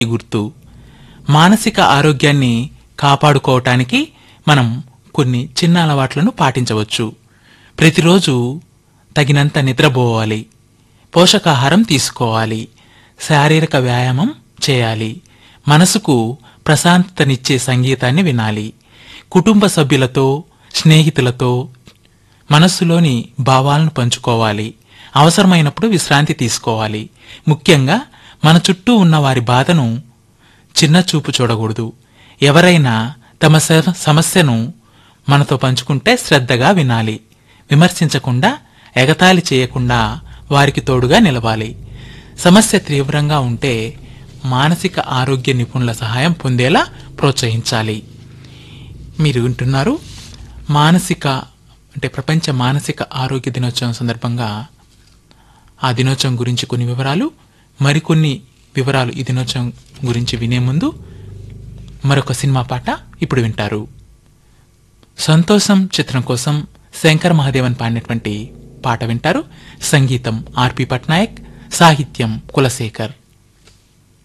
గుర్తు మానసిక ఆరోగ్యాన్ని కాపాడుకోవటానికి మనం కొన్ని చిన్న అలవాట్లను పాటించవచ్చు ప్రతిరోజు తగినంత నిద్రపోవాలి పోషకాహారం తీసుకోవాలి శారీరక వ్యాయామం చేయాలి మనసుకు ప్రశాంతతనిచ్చే సంగీతాన్ని వినాలి కుటుంబ సభ్యులతో స్నేహితులతో మనస్సులోని భావాలను పంచుకోవాలి అవసరమైనప్పుడు విశ్రాంతి తీసుకోవాలి ముఖ్యంగా మన చుట్టూ ఉన్న వారి బాధను చిన్న చూపు చూడకూడదు ఎవరైనా తమ స- సమస్యను మనతో పంచుకుంటే శ్రద్ధగా వినాలి విమర్శించకుండా ఎగతాళి చేయకుండా వారికి తోడుగా నిలవాలి సమస్య తీవ్రంగా ఉంటే మానసిక ఆరోగ్య నిపుణుల సహాయం పొందేలా ప్రోత్సహించాలి మీరు వింటున్నారు మానసిక అంటే ప్రపంచ మానసిక ఆరోగ్య దినోత్సవం సందర్భంగా ఆ దినోత్సవం గురించి కొన్ని వివరాలు మరికొన్ని వివరాలు ఈ దినోత్సవం గురించి వినే ముందు మరొక సినిమా పాట ఇప్పుడు వింటారు సంతోషం చిత్రం కోసం శంకర్ మహాదేవన్ పాడినటువంటి పాట వింటారు సంగీతం ఆర్పి పట్నాయక్ సాహిత్యం కులశేఖర్